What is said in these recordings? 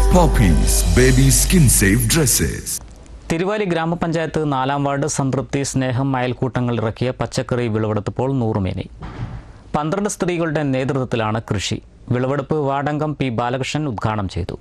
Poppies Baby Skin Safe Dresses. Thiruvali ഗ്രാമപഞ്ചായത്ത് നാലാം ward സംതൃപ്തി സ്നേഹം അയൽക്കൂട്ടങ്ങൾ ഇറക്കിയ പച്ചക്കറി വിളവെടുത്തപ്പോൾ നൂറുമേനി പന്ത്രണ്ട് സ്ത്രീകളുടെ നേതൃത്വത്തിലാണ് കൃഷി വിളവെടുപ്പ് വാർഡംഗം പി ബാലകൃഷ്ണൻ ഉദ്ഘാടനം ചെയ്തു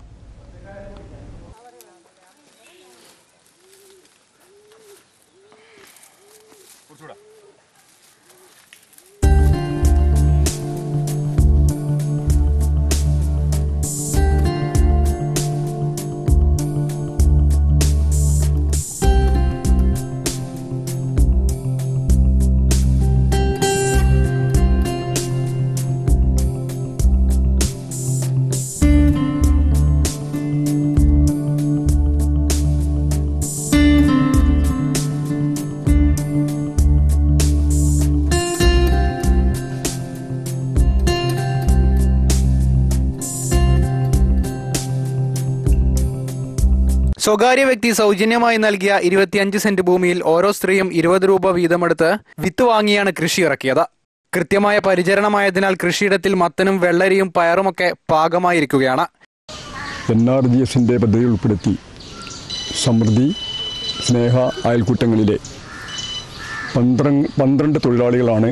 സ്വകാര്യ വ്യക്തി സൗജന്യമായി നൽകിയ ഇരുപത്തിയഞ്ച് സെന്റ് ഭൂമിയിൽ ഓരോ സ്ത്രീയും ഇരുപത് രൂപ വീതമെടുത്ത് വിത്ത് വാങ്ങിയാണ് കൃഷി ഇറക്കിയത് കൃത്യമായ പരിചരണമായതിനാൽ കൃഷിയിടത്തിൽ മത്തനും വെള്ളരിയും പയറുമൊക്കെ പാകമായിരിക്കുകയാണ് എൻ ആർ ജി എസിൻ്റെ പദ്ധതി ഉൾപ്പെടുത്തി സമൃദ്ധി സ്നേഹ അയൽക്കൂട്ടങ്ങളിലെ പന്ത്രണ്ട് പന്ത്രണ്ട് തൊഴിലാളികളാണ്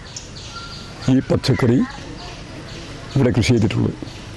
ഈ പച്ചക്കറി ഇവിടെ കൃഷി ചെയ്തിട്ടുള്ളത്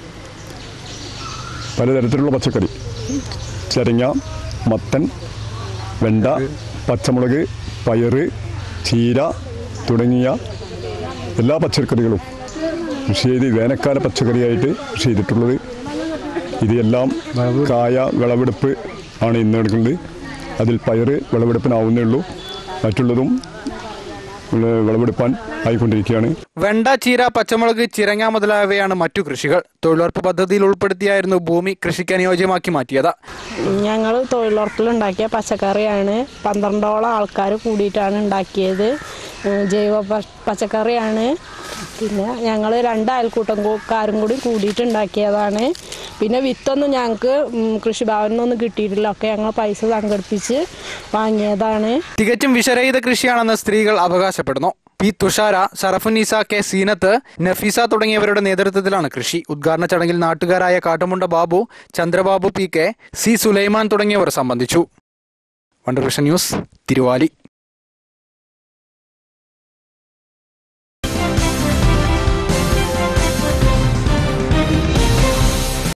പലതരത്തിലുള്ള പച്ചക്കറി ചരങ്ങ മത്തൻ വെണ്ട പച്ചമുളക് പയറ് ചീര തുടങ്ങിയ എല്ലാ പച്ചക്കറികളും കൃഷി ചെയ്ത് വേനൽക്കാല പച്ചക്കറിയായിട്ട് കൃഷി ചെയ്തിട്ടുള്ളത് ഇതെല്ലാം കായ വിളവെടുപ്പ് ആണ് ഇന്ന് നടക്കുന്നത് അതിൽ പയറ് വിളവെടുപ്പിനാവുന്നേ ഉള്ളൂ മറ്റുള്ളതും വിള- വിളവെടുപ്പാൻ ആയിക്കൊണ്ടിരിക്കുകയാണ് വെണ്ട ചീര പച്ചമുളക് ചിരങ്ങ മുതലായവയാണ് മറ്റു കൃഷികൾ തൊഴിലുറപ്പ് പദ്ധതിയിൽ ഉൾപ്പെടുത്തിയായിരുന്നു ഭൂമി കൃഷിക്ക് അനുയോജ്യമാക്കി മാറ്റിയത് ഞങ്ങൾ തൊഴിലുറപ്പിലുണ്ടാക്കിയ പച്ചക്കറിയാണ് പന്ത്രണ്ടോളം ആൾക്കാർ കൂടിയിട്ടാണ് ഉണ്ടാക്കിയത് ഉം, ജൈവ പ- പച്ചക്കറിയാണ് പിന്നെ ഞങ്ങൾ രണ്ട് അയൽക്കൂട്ടംകാരും കൂടി കൂടിയിട്ട് ഉണ്ടാക്കിയതാണ് പിന്നെ വിത്തൊന്നും ഞങ്ങൾക്ക് ഉം, കൃഷിഭവനിൽ നിന്നൊന്നും കിട്ടിയിട്ടില്ല ഒക്കെ ഞങ്ങൾ പൈസ സംഘടിപ്പിച്ച് വാങ്ങിയതാണ് തികച്ചും വിഷരഹിത കൃഷിയാണെന്ന് സ്ത്രീകൾ അവകാശപ്പെടുന്നു പി തുഷാര ഷറഫുന്നീസ കെ സീനത്ത് നഫീസ തുടങ്ങിയവരുടെ നേതൃത്വത്തിലാണ് കൃഷി ഉദ്ഘാടന ചടങ്ങിൽ നാട്ടുകാരായ Kattumunda Babu Chandrababu P K C Sulaiman തുടങ്ങിയവർ സംബന്ധിച്ചു വണ്ടർവിഷൻ ന്യൂസ് തിരുവാലി